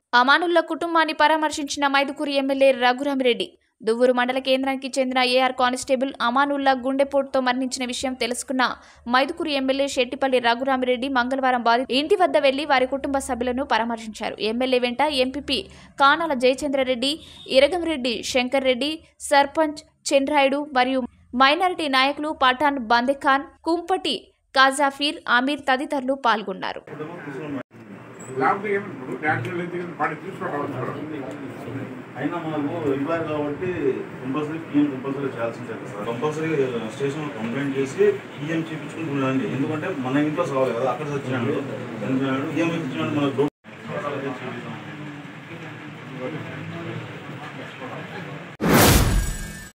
అమానుల్ల కుటుంబాన్ని పరామర్శించిన మైదుకూరు ఎమ్మెల్యే రఘురామిరెడ్డి దువ్వూరు మండల కేంద్రానికి చెందిన ఏఆర్ కానిస్టేబుల్ అమానుల్లా గుండెపోటుతో మరణించిన విషయం తెలుసుకున్న మైదుకూరు ఎమ్మెల్యే శెట్టిపల్లి రఘురామిరెడ్డి మంగళవారం బాధి ఇంటి వద్ద వెళ్లి వారి కుటుంబ సభ్యులను పరామర్శించారు ఎమ్మెల్యే వెంట ఎంపీపీ కానాల జయచంద్రరెడ్డి ఇరగంరెడ్డి శంకర్ రెడ్డి సర్పంచ్ చంద్రాయుడు మరియు మైనారిటీ నాయకులు పఠాన్ బందెఖాన్ కుంపటి కాజాఫీర్ అమీర్ తదితరులు పాల్గొన్నారు లేకపోతే ఏమి ఇప్పుడు న్యాచురల్ అయితే పాడి తీసుకోవడం అవసరం అయినా మనకు ఎంప్లాయర్ కాబట్టి కంపల్సరీ పిఎం కంపల్సరీ చేయాల్సిందే కదా సార్ కంపల్సరీ స్టేషన్లో కంప్లైంట్ చేసి పిఎం చేయించుకుని ఉండండి ఎందుకంటే మన ఇంట్లో సవాల్ కదా అక్కడ చచ్చినాడు చనిపోయినాడు పిఎం ఇచ్చినాడు మన